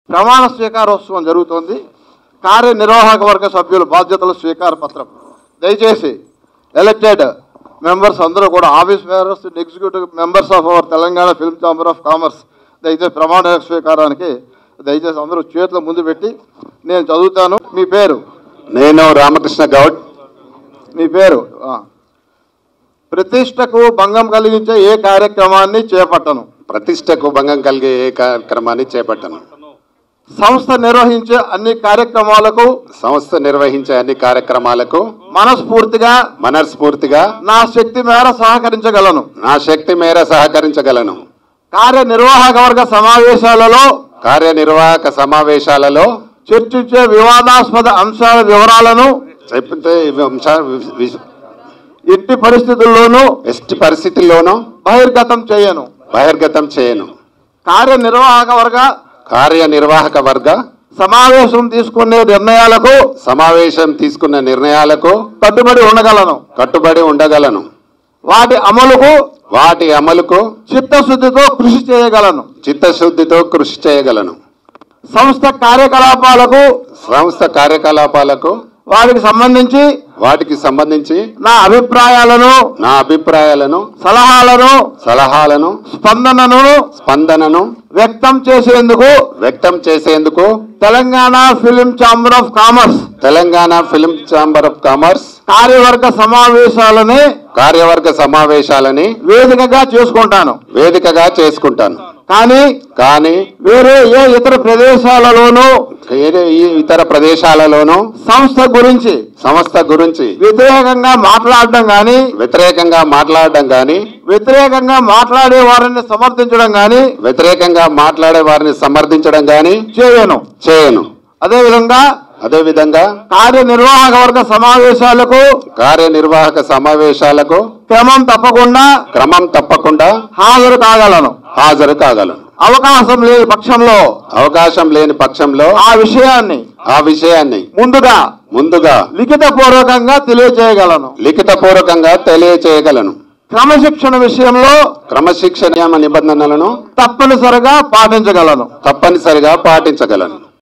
ప్రమాణ స్వీకారోత్సవం జరుగుతోంది కార్యనిర్వాహక వర్గ సభ్యులు బాధ్యతల స్వీకార పత్రం దయచేసి ఎలక్టెడ్ మెంబర్స్ అందరూ కూడా office members executive members of our Telangana film chamber of commerce దయచేసి ప్రమాణ స్వీకారానికి దయచేసి అందరూ చేతుల ముందు పెట్టి నేను చదువుతాను మీ పేరు నేను రామకృష్ణ గౌడ్ మీ పేరు ఆ. ప్రతిష్టకు భంగం కలిగించే ఏ కార్యక్రమాన్ని చేపట్టను ప్రతిష్టకు భంగం కలిగే ఏ కార్యక్రమాన్ని చేపట్టను సంస్థ నిర్వహించే అన్ని కార్యక్రమాలకు సంస్థ నిర్వహించే అన్ని కార్యక్రమాలకు మనస్ఫూర్తిగా మనస్ఫూర్తిగా నా శక్తి మేర సహకరించగలను నా శక్తి మేర సహకరించగలను కార్యనిర్వాహక వర్గ సమావేశాలలో కార్యనిర్వాహక సమావేశాలలో చర్చించే వివాదాస్పద అంశాల వివరాలను చెప్తే ఇవి అంశా- వి- వి- ఎట్టి పరిస్థితుల్లోనూ ఎట్టి పరిస్థితుల్లోనూ బహిర్గతం చేయను బహిర్గతం చేయను కార్యనిర్వాహక వర్గ కార్యనిర్వాహక వర్గ సమావేశం తీసుకునే నిర్ణయాలకు సమావేశం తీసుకున్న నిర్ణయాలకు కట్టుబడి ఉండగలను కట్టుబడి ఉండగలను వాటి అమలుకు వాటి అమలుకు చిత్తశుద్ధితో కృషి చేయగలను చిత్తశుద్ధితో కృషి చేయగలను సంస్థ కార్యకలాపాలకు సంస్థ కార్యకలాపాలకు వాటికి సంబంధించి వాటికి సంబంధించి నా అభిప్రాయాలను నా అభిప్రాయాలను సలహాలను సలహాలను స్పందనను స్పందనను వ్యక్తం చేసేందుకు వ్యక్తం చేసేందుకు Telangana film chamber of commerce Telangana film chamber of commerce కార్యవర్గ సమావేశాలని కార్యవర్గ సమావేశాలని వేదికగా చేసుకుంటాను వేదికగా చేసుకుంటాను కానీ కానీ వేరే ఏ ఇతర ప్రదేశాలలోనూ వేరే ఈ ఇతర ప్రదేశాలలోనూ సంస్థ గురించి సంస్థ గురించి వ్యతిరేకంగా మాట్లాడడం కానీ వ్యతిరేకంగా మాట్లాడడం కానీ వ్యతిరేకంగా మాట్లాడే వారిని సమర్థించడం కానీ వ్యతిరేకంగా మాట్లాడే వారిని సమర్థించడం కానీ చేయను చేయను అదేవిధంగా అదేవిధంగా కార్యనిర్వాహక వర్గ సమావేశాలకు కార్యనిర్వాహక సమావేశాలకు క్రమం తప్పకుండా క్రమం తప్పకుండా హాజరు కాగలను హాజరు కాగలను అవకాశం లేని పక్షంలో అవకాశం లేని పక్షంలో ఆ విషయాన్ని ఆ విషయాన్ని ముందుగా ముందుగా లిఖిత పూర్వకంగా తెలియజేయగలను లిఖితపూర్వకంగా తెలియచేయగలను క్రమశిక్షణ విషయంలో క్రమశిక్షణ నియమ నిబంధనలను తప్పనిసరిగా పాటించగలను తప్పనిసరిగా పాటించగలను